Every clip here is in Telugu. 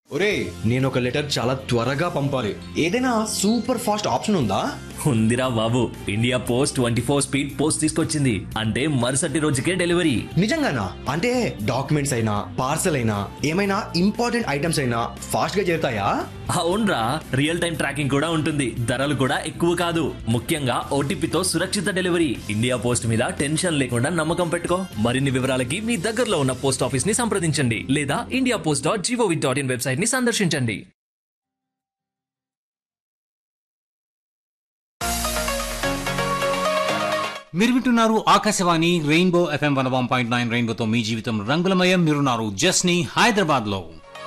ఒరే నేను ఒక లెటర్ చాలా త్వరగా పంపాలి ఏదైనా సూపర్ ఫాస్ట్ ఆప్షన్ ఉందా ఉందిరా బాబు India post twenty four speed post తీసుకొచ్చింది అంటే మరుసటి రోజుకే డెలివరీ నిజంగానా అంటే డాక్యుమెంట్స్ అయినా పార్సల్ అయినా ఏమైనా ఇంపార్టెంట్ ఐటమ్స్ అయినా ఫాస్ట్ గా చేరుతాయా అవునరా రియల్ టైం ట్రాకింగ్ కూడా ఉంటుంది ధరలు కూడా ఎక్కువ కాదు ముఖ్యంగా ఓటీపీతో సురక్షిత డెలివరీ ఇండియా పోస్ట్ మీద టెన్షన్ లేకుండా నమ్మకం పెట్టుకో మరిన్ని వివరాలకి మీ దగ్గరలో ఉన్న పోస్ట్ ఆఫీస్ ని సంప్రదించండి లేదా India post dot GOV dot in website ని సందర్శించండి మీరు వింటున్నారు Akashvani rainbow FM one one point nine రెయిన్బోతో మీ జీవితం రంగులమయం మీరున్నారు జస్ని హైదరాబాద్ లో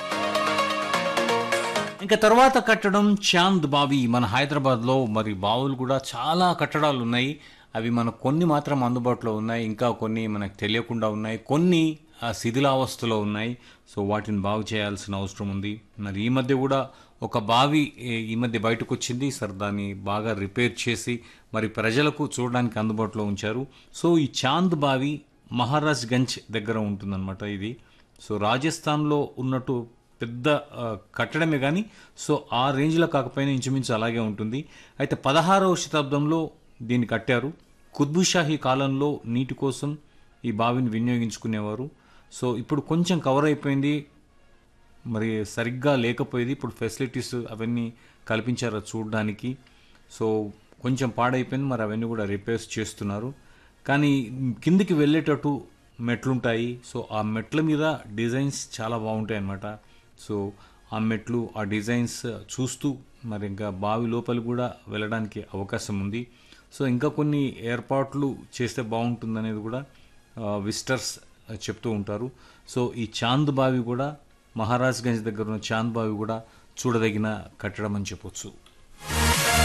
ఇంకా తర్వాత కట్టడం చాంద్ బావి మన హైదరాబాద్ లో మరి బావులు కూడా చాలా కట్టడాలు ఉన్నాయి అవి మనకు కొన్ని మాత్రం అందుబాటులో ఉన్నాయి ఇంకా కొన్ని మనకు తెలియకుండా ఉన్నాయి కొన్ని ఆ, శిథిలావస్థలో ఉన్నాయి సో వాటిని బాగు చేయాల్సిన అవసరం ఉంది మరి ఈ మధ్య కూడా ఒక బావి ఏ, ఈ మధ్య బయటకు వచ్చింది సార్ దాన్ని బాగా రిపేర్ చేసి మరి ప్రజలకు చూడడానికి అందుబాటులో ఉంచారు సో ఈ చాంద్ బావి మహారాజ్ గంజ్ దగ్గర ఉంటుందన్నమాట ఇది సో రాజస్థాన్లో ఉన్నట్టు పెద్ద ఆ, కట్టడమే కానీ సో ఆ రేంజ్లో కాకపోయినా ఇంచుమించు అలాగే ఉంటుంది అయితే పదహారవ శతాబ్దంలో దీన్ని కట్టారు కుత్బుషాహీ కాలంలో నీటి కోసం ఈ బావిని వినియోగించుకునేవారు సో ఇప్పుడు కొంచెం కవర్ అయిపోయింది మరి సరిగ్గా లేకపోయేది ఇప్పుడు ఫెసిలిటీస్ అవన్నీ కల్పించారు అది చూడడానికి సో కొంచెం పాడైపోయింది మరి అవన్నీ కూడా రిపేర్స్ చేస్తున్నారు కానీ కిందికి వెళ్ళేటట్టు మెట్లుంటాయి సో ఆ మెట్ల మీద డిజైన్స్ చాలా బాగుంటాయి అన్నమాట సో ఆ మెట్లు ఆ డిజైన్స్ చూస్తూ మరి ఇంకా బావి లోపలి కూడా వెళ్ళడానికి అవకాశం ఉంది సో ఇంకా కొన్ని ఏర్పాట్లు చేస్తే బాగుంటుందనేది కూడా విజిటర్స్ చెప్తూ ఉంటారు సో ఈ చాంద్ బావి కూడా మహారాజ్ గంజ్ దగ్గర ఉన్న చాంద్ బావి కూడా చూడదగిన కట్టడం అని చెప్పొచ్చు